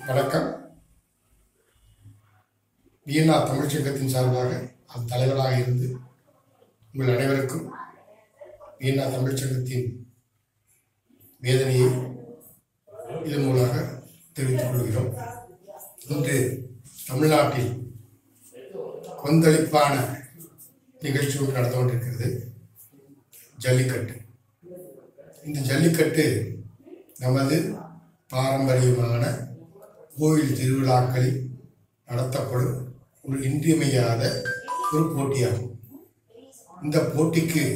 வணக்கம் வியன்னா தமிழ்ச் சங்கத்தின் சார்பாக அது தலைவராக இருந்து உங்கள் அனைவருக்கும் வியன்னா தமிழ்ச் சங்கத்தின் வேதனையை இதன் மூலமாக தெரிவித்துக் கொள்கிறோம் இன்று தமிழ்நாட்டில் கொந்தளிப்பான நிகழ்ச்சி ஒன்று நடந்து கொண்டிருக்கிறது ஜல்லிக்கட்டு இந்த ஜல்லிக்கட்டு நமது பாரம்பரியமான கோயில் திருவிழாக்களில் நடத்தப்படும் ஒரு இன்றியமையாத ஒரு போட்டியாகும் இந்த போட்டிக்கு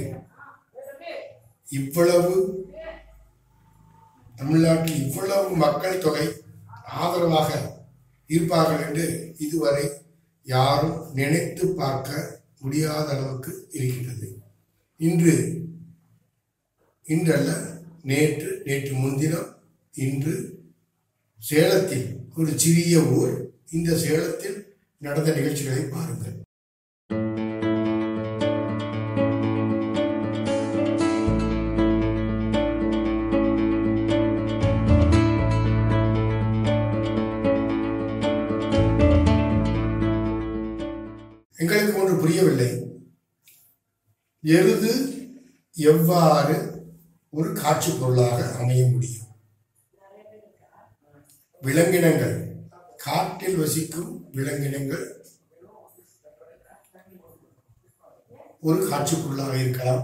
இவ்வளவு தமிழ்நாட்டில் இவ்வளவு மக்கள் தொகை ஆதரவாக இருப்பார்கள் என்று இதுவரை யாரும் நினைத்து பார்க்க முடியாத அளவுக்கு இருக்கின்றது இன்று இன்றல்ல நேற்று நேற்று முன்தினம் இன்று சேலத்தில் ஒரு சிறிய ஊர் இந்த சேலத்தில் நடந்த நிகழ்ச்சிகளை பாருங்கள் எங்களுக்கு ஒன்று புரியவில்லை எருது எவ்வாறு ஒரு காட்சி பொருளாக அமைய முடியும் விலங்கினங்கள் காட்டில் வசிக்கும் விலங்கினங்கள் ஒரு காட்சி பொருளாக இருக்கலாம்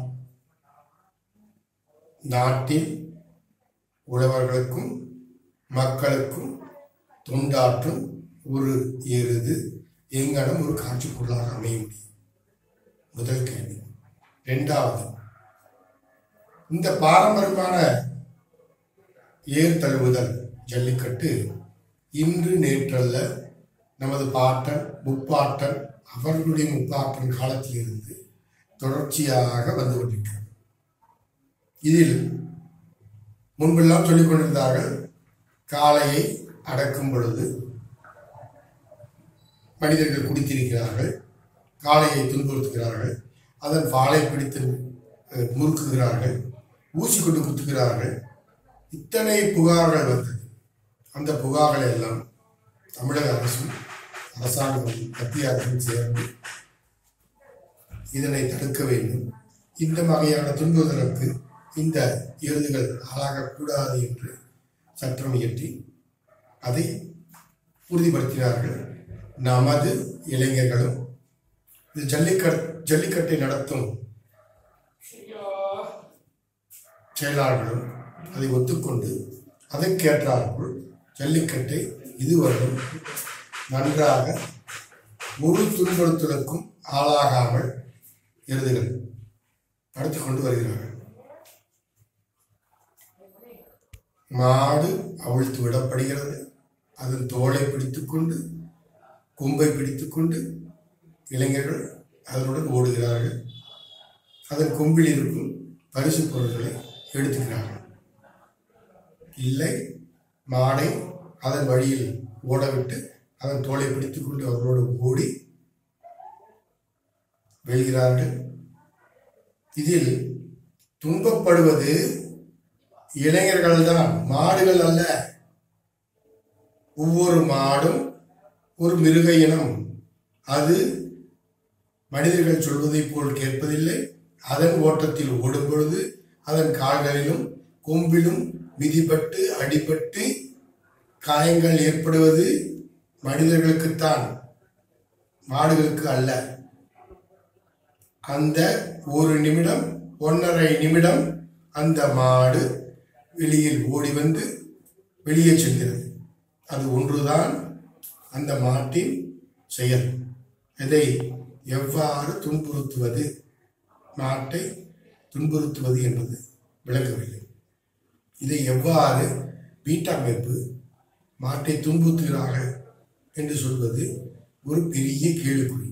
நாட்டில் உழவர்களுக்கும் மக்களுக்கும் தொண்டாற்றும் ஒரு எருது எங்கனம் ஒரு காட்சி பொருளாக அமைய முடியும் முதல் கேள்வி இரண்டாவது இந்த பாரம்பரியமான ஏர் தழுவுதல் ஜல்லிக்கட்டு இன்று நேற்றல்ல நமது பாட்டன் முப்பாட்டன் அவர்களுடைய முப்பாட்டன் காலத்திலிருந்து தொடர்ச்சியாக வந்து கொண்டிருக்கிறது இதில் முன்பெல்லாம் சொல்லிக் கொண்டிருந்தார்கள் காளையை அடக்கும் பொழுது மனிதர்கள் குடித்திருக்கிறார்கள் காளையை துன்புறுத்துகிறார்கள் அதன் பாலை பிடித்து அஹ், முறுக்குகிறார்கள் ஊசி கொண்டு குத்துகிறார்கள் இத்தனை புகார்கள் வந்தது அந்த புகார்களை எல்லாம் தமிழக அரசும் அரசாங்கம் மத்திய அரசும் சேர்ந்து இதனை தடுக்க வேண்டும் இந்த வகையான துன்புறுத்தலுக்கு இந்த எருதுகள் ஆளாகக்கூடாது என்று சட்டம் இயற்றி அதை உறுதிப்படுத்தினார்கள் நமது இளைஞர்களும் இந்த ஜல்லிக்கட் ஜல்லிக்கட்டை நடத்தும் செயலாளர்களும் அதை ஒத்துக்கொண்டு அதற்கேற்றாற்போல் ஜல்லிக்கட்டை இதுவரையும் நன்றாக ஒரு துன்புறுத்தலுக்கும் ஆளாகாமல் எருதுகள் நடத்தி கொண்டு வருகிறார்கள் மாடு அவிழ்த்து விடப்படுகிறது அதன் தோலை பிடித்துக்கொண்டு கொம்பை பிடித்துக்கொண்டு இளைஞர்கள் அதனுடன் ஓடுகிறார்கள் அதன் கொம்பில் இருக்கும் பரிசு பொருட்களை எடுத்துக்கிறார்கள் இல்லை மாடை அதன் வழியில் ஓடவிட்டு அதன் தோலை பிடித்துக்கொண்டு அவர்களோடு ஓடி வெல்கிறார்கள் இதில் துன்பப்படுவது இளைஞர்கள் தான் மாடுகள் அல்ல ஒவ்வொரு மாடும் ஒரு மிருக இனம் அது மனிதர்கள் சொல்வதைப் போல் கேட்பதில்லை அதன் ஓட்டத்தில் ஓடும் பொழுது அதன் கால்களிலும் கொம்பிலும் மிதிப்பட்டு அடிபட்டு காயங்கள் ஏற்படுவது மனிதர்களுக்குத்தான் மாடுகளுக்கு அல்ல அந்த ஒரு நிமிடம் ஒன்றரை நிமிடம் அந்த மாடு வெளியில் ஓடி வந்து வெளியே செல்கிறது அது ஒன்றுதான் அந்த மாட்டின் செயல் இதை எவ்வாறு துன்புறுத்துவது மாட்டை துன்புறுத்துவது என்பது விளங்கவில்லை இதை எவ்வாறு வீட்டமைப்பு மாட்டை துன்புறுத்துகிறார்கள் என்று சொல்வது ஒரு பெரிய கேள்விக்குறி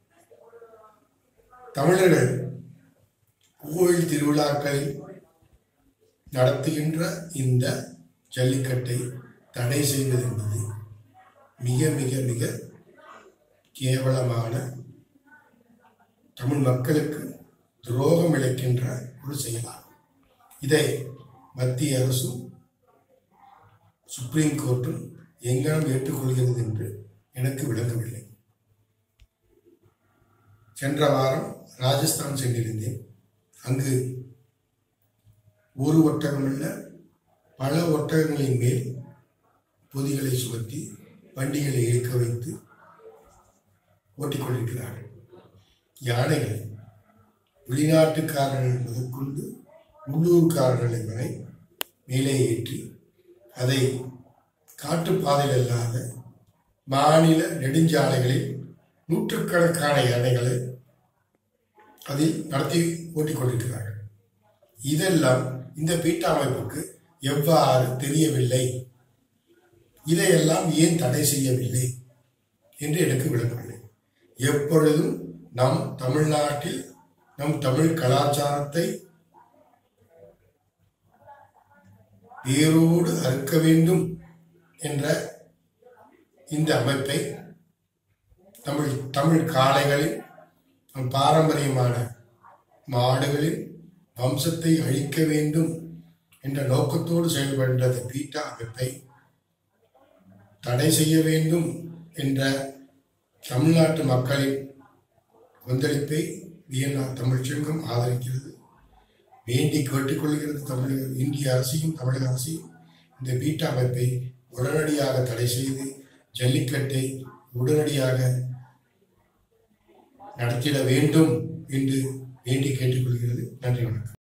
தமிழர்கள் கோயில் திருவிழாக்களில் நடத்துகின்ற இந்த ஜல்லிக்கட்டை தடை செய்வது என்பது மிக மிக மிக கேவலமான தமிழ் மக்களுக்கு துரோகம் இழைக்கின்ற ஒரு செயலாகும் இதை மத்திய அரசும் சுப்ரீம் கோர்ட்டும் எங்கனம் ஏற்றுக்கொள்கிறது என்று எனக்கு விளங்கவில்லை சென்ற வாரம் ராஜஸ்தான் சென்றிருந்தேன் அங்கு ஒரு ஒட்டகமல்ல பல ஒட்டகங்களின் மேல் பொதிகளை சுமத்தி வண்டிகளை இழுக்க வைத்து ஓட்டிக்கொண்டிருக்கிறார்கள் யானைகள் வெளிநாட்டுக்காரர்கள் முதற்கொண்டு உள்ளூர்காரர்களை வரை மேலே ஏற்றி அதை காட்டுப்பாதையில் அல்லாத மாநில நெடுஞ்சாலைகளில் நூற்றுக்கணக்கான யானைகளை அதில் நடத்தி ஓட்டிக் கொண்டிருக்கிறார்கள் இதெல்லாம் இந்த பீட்டா அமைப்புக்கு எவ்வாறு தெரியவில்லை இதையெல்லாம் ஏன் தடை செய்யவில்லை என்று எனக்கு விளக்கவில்லை எப்பொழுதும் நம் தமிழ்நாட்டில் நம் தமிழ் கலாச்சாரத்தை வேரோடு அறுக்க வேண்டும் என்ற இந்த அமைப்பை தமிழ் தமிழ் காளைகளின் நம் பாரம்பரியமான மாடுகளின் வம்சத்தை அழிக்க வேண்டும் என்ற நோக்கத்தோடு செயல்படுகின்ற இந்த பீட்டா அமைப்பை தடை செய்ய வேண்டும் என்ற தமிழ்நாட்டு மக்களின் கொந்தளிப்பை வியன்னா தமிழ்ச் சங்கம் ஆதரிக்கிறது வேண்டி கேட்டுக்கொள்கிறது தமிழக இந்திய அரசையும் தமிழக அரசையும் இந்த பீட்டா அமைப்பை உடனடியாக தடை செய்து ஜல்லிக்கட்டை உடனடியாக நடத்திட வேண்டும் என்று வேண்டி கேட்டுக்கொள்கிறது நன்றி வணக்கம்